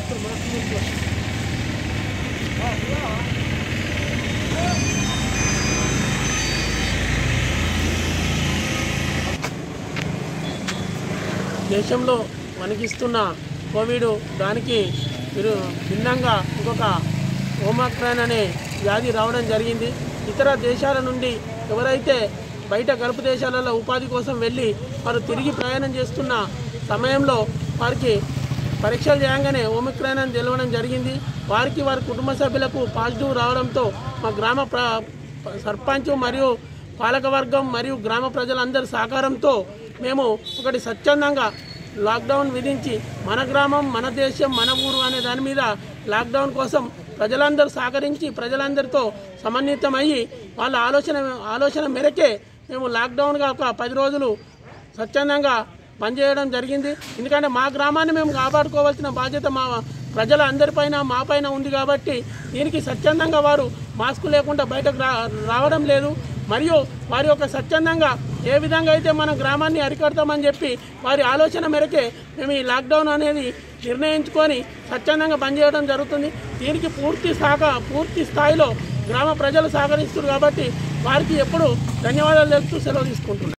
దేశంలో వణికిస్తున్న కోవిడ్ దానికి విరు- భిన్నంగా ఇంకొక ఓమాక్రాన్ అనే వ్యాధి రావడం జరిగింది ఇతర దేశాల నుండి ఎవరైతే బయట గల్ఫ్ దేశాలలో ఉపాధి కోసం వెళ్ళి వారు తిరిగి ప్రయాణం చేస్తున్న సమయంలో వారికి పరీక్షలు చేయగానే ఓమిక్రాన్ అని తెలవడం జరిగింది వారికి వారి కుటుంబ సభ్యులకు పాజిటివ్ రావడంతో మా గ్రామ ప్ర సర్పంచ్ మరియు పాలకవర్గం మరియు గ్రామ ప్రజలందరి సహకారంతో మేము ఒకటి స్వచ్ఛందంగా లాక్డౌన్ విధించి మన గ్రామం మన దేశం మన ఊరు అనే దాని మీద లాక్డౌన్ కోసం ప్రజలందరూ సహకరించి ప్రజలందరితో సమన్వితమయ్యి వాళ్ళ ఆలోచన ఆలోచన మేరకే మేము లాక్డౌన్గా ఒక పది రోజులు స్వచ్ఛందంగా పనిచేయడం జరిగింది ఎందుకంటే మా గ్రామాన్ని మేము కాపాడుకోవాల్సిన బాధ్యత మా ప్రజల అందరిపైన మా పైన ఉంది కాబట్టి దీనికి స్వచ్ఛందంగా వారు మాస్క్ లేకుండా బయటకు రా రావడం లేదు మరియు వారి యొక్క స్వచ్ఛందంగా ఏ విధంగా అయితే మన గ్రామాన్ని అరికడతామని చెప్పి వారి ఆలోచన మేరకే మేము ఈ లాక్డౌన్ అనేది నిర్ణయించుకొని స్వచ్ఛందంగా పనిచేయడం జరుగుతుంది దీనికి పూర్తి సహక పూర్తి స్థాయిలో గ్రామ ప్రజలు సహకరిస్తున్నారు కాబట్టి వారికి ఎప్పుడు ధన్యవాదాలు తెలుపుతూ సెలవు తీసుకుంటున్నాను